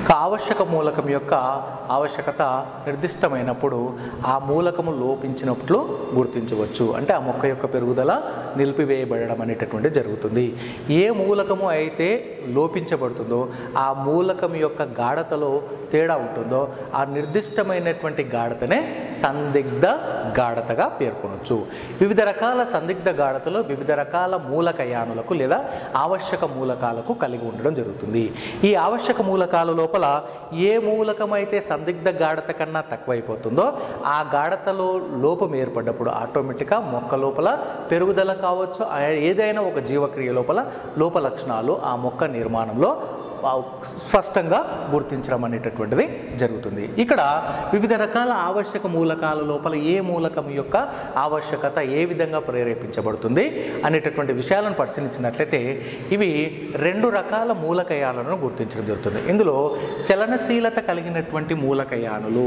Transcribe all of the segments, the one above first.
ఒక ఆవశ్యక మూలకం యొక్క ఆవశ్యకత నిర్దిష్టమైనప్పుడు ఆ మూలకము లోపించినట్లు గుర్తించవచ్చు అంటే ఆ మొక్క యొక్క పెరుగుదల నిలిపివేయబడడం అనేటటువంటిది జరుగుతుంది ఏ మూలకము అయితే లోపించబడుతుందో ఆ మూలకం యొక్క గాఢతలో తేడా ఉంటుందో ఆ నిర్దిష్టమైనటువంటి గాఢతనే సందిగ్ధ గాఢతగా పేర్కొనవచ్చు వివిధ రకాల సందిగ్ధ గాఢతలో వివిధ రకాల మూలకయానులకు లేదా ఆవశ్యక మూలకాలకు కలిగి ఉండడం జరుగుతుంది ఈ ఆవశ్యక మూలకాల లోపల ఏ మూలకం అయితే సందిగ్ధ గాఢత కన్నా తక్కువైపోతుందో ఆ గాఢతలో లోపం ఏర్పడ్డప్పుడు ఆటోమేటిక్గా మొక్క లోపల పెరుగుదల కావచ్చు ఆ ఏదైనా ఒక జీవక్రియ లోపల లోప లక్షణాలు ఆ మొక్క నిర్మాణంలో ఆ స్పష్టంగా గుర్తించడం అనేటటువంటిది జరుగుతుంది ఇక్కడ వివిధ రకాల ఆవశ్యక మూలకాల లోపల ఏ మూలకం యొక్క ఆవశ్యకత ఏ విధంగా ప్రేరేపించబడుతుంది అనేటటువంటి విషయాలను పరిశీలించినట్లయితే ఇవి రెండు రకాల మూలకయాలను గుర్తించడం జరుగుతుంది ఇందులో చలనశీలత కలిగినటువంటి మూలకయానులు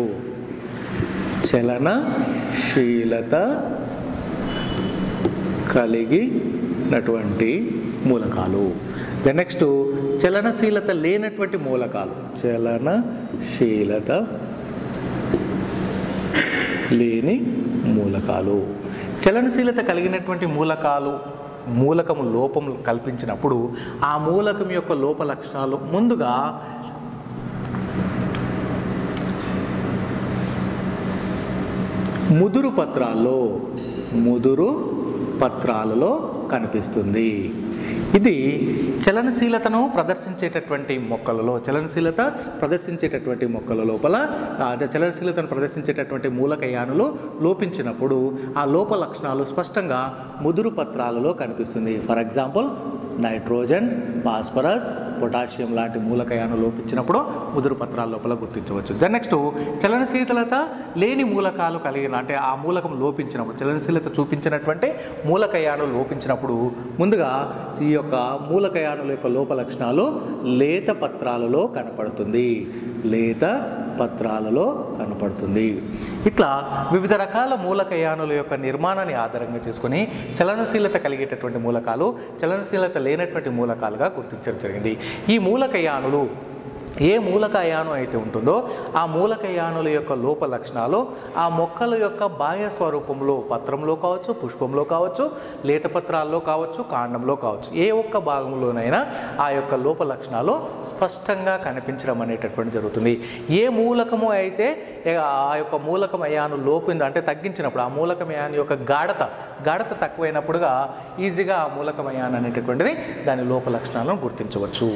చలనశీలత కలిగినటువంటి మూలకాలు ద నెక్స్ట్ చలనశీలత లేనటువంటి మూలకాలు చలనశీలత లేని మూలకాలు చలనశీలత కలిగినటువంటి మూలకాలు మూలకము లోపం కల్పించినప్పుడు ఆ మూలకం యొక్క లోప లక్షణాలు ముందుగా ముదురు పత్రాల్లో ముదురు పత్రాలలో కనిపిస్తుంది ఇది చలనశీలతను ప్రదర్శించేటటువంటి మొక్కలలో చలనశీలత ప్రదర్శించేటటువంటి మొక్కల లోపల ఆ, అంటే చలనశీలతను ప్రదర్శించేటటువంటి మూలకయానులు లోపించినప్పుడు ఆ లోప లక్షణాలు స్పష్టంగా ముదురు పత్రాలలో కనిపిస్తుంది for example nitrogen phosphorus potassium లాంటి మూలకయాను లోపించినప్పుడు ముదురు పత్రాల లోపల గుర్తించవచ్చు దెన్ నెక్స్ట్ చలనశీలత లేని మూలకాలు కలిగిన అంటే ఆ మూలకం లోపించినప్పుడు చలనశీలత చూపించినటువంటి మూలకయాను లోపించినప్పుడు ముందుగా ఈ యొక్క మూలకయానుల యొక్క లోప లక్షణాలు లేత పత్రాలలో కనపడుతుంది లేత పత్రాలలో కనపడుతుంది ఇట్లా వివిధ రకాల మూలకయానుల యొక్క నిర్మాణాన్ని ఆధారంగా చేసుకొని చలనశీలత కలిగేటటువంటి మూలకాలు చలనశీలత లేనటువంటి మూలకాలుగా గుర్తించడం జరిగింది ఈ మూలకయానులు ఏ మూలకయానం అయితే ఉంటుందో ఆ మూలకయానుల యొక్క లోప లక్షణాలు ఆ మొక్కల యొక్క బాహ్య స్వరూపంలో పత్రంలో కావచ్చు పుష్పంలో కావచ్చు లేత పత్రాల్లో కావచ్చు కాండంలో కావచ్చు ఏ ఒక్క భాగంలోనైనా ఆ యొక్క లోప లక్షణాలు స్పష్టంగా కనిపించడం అనేటటువంటి జరుగుతుంది ఏ మూలకము అయితే ఏ- ఆ యొక్క మూలకం అయాను లోపింది అంటే తగ్గించినప్పుడు ఆ మూలకం అయాను యొక్క గాఢత గాఢత తక్కువైనప్పుడుగా ఈజీగా ఆ మూలకం అయాన్ అనేటటువంటిది దాని లోప లక్షణాలను గుర్తించవచ్చు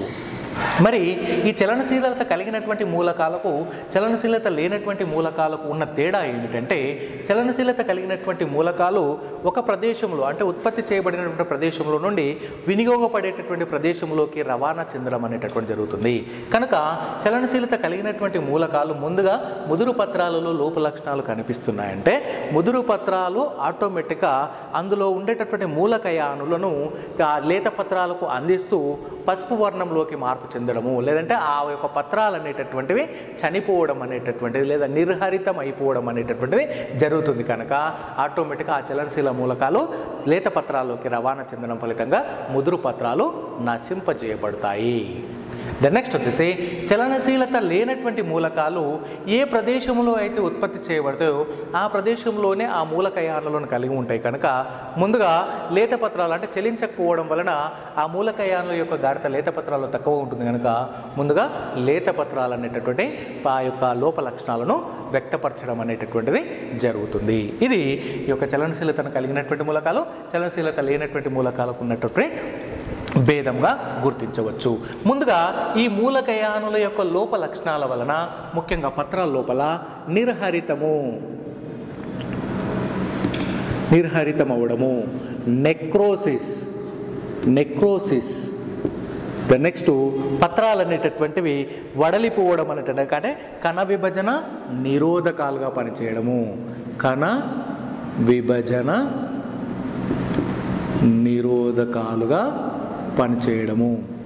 మరి ఈ చలనశీలత కలిగినటువంటి మూలకాలకు చలనశీలత లేనటువంటి మూలకాలకు ఉన్న తేడా ఏమిటంటే చలనశీలత కలిగినటువంటి మూలకాలు ఒక ప్రదేశంలో అంటే ఉత్పత్తి చేయబడినటువంటి ప్రదేశంలో నుండి వినియోగపడేటటువంటి ప్రదేశంలోకి రవాణా చెందడం అనేటటువంటి జరుగుతుంది కనుక చలనశీలత కలిగినటువంటి మూలకాలు ముందుగా ముదురు పత్రాలలో లోప లక్షణాలు కనిపిస్తున్నాయంటే ముదురు పత్రాలు ఆటోమేటిక్గా అందులో ఉండేటటువంటి మూలకయానులను ఆ లేత పత్రాలకు అందిస్తూ పసుపు వర్ణంలోకి మార్పు చెందడము లేదంటే ఆ యొక్క పత్రాలు అనేటటువంటివి చనిపోవడం అనేటటువంటిది లేదా నిర్హరితం అయిపోవడం అనేటటువంటిది జరుగుతుంది కనుక ఆటోమేటిక్గా ఆ చలనశీల మూలకాలు లేత పత్రాల్లోకి రవాణా చెందడం ఫలితంగా ముదురు పత్రాలు నశింపజేయబడతాయి ద నెక్స్ట్ వచ్చేసి చలనశీలత లేనటువంటి మూలకాలు ఏ ప్రదేశంలో అయితే ఉత్పత్తి చేయబడతాయో ఆ ప్రదేశంలోనే ఆ మూలకయానులను కలిగి ఉంటాయి కనుక ముందుగా లేత పత్రాలు అంటే చెలించకపోవడం వలన ఆ మూలకయానుల యొక్క గాఢత లేత పత్రాల్లో తక్కువ ఉంటుంది కనుక ముందుగా లేత పత్రాలు అనేటటువంటి ఆ యొక్క లోప లక్షణాలను వ్యక్తపరచడం అనేటటువంటిది జరుగుతుంది ఇది ఈ యొక్క చలనశీలతను కలిగినటువంటి మూలకాలు చలనశీలత లేనటువంటి మూలకాలకు ఉన్నటువంటి భేదంగా గుర్తించవచ్చు ముందుగా ఈ మూలకయానుల యొక్క లోప లక్షణాల వలన ముఖ్యంగా పత్రాల లోపల నిర్హరితము నిర్హరితం అవడము నెక్రోసిస్ నెక్రోసిస్ ద నెక్స్ట్ పత్రాలు అనేటటువంటివి వడలిపోవడం అనేటువంటి అంటే కణ విభజన నిరోధకాలుగా పనిచేయడము కణ విభజన నిరోధకాలుగా పనిచేయడము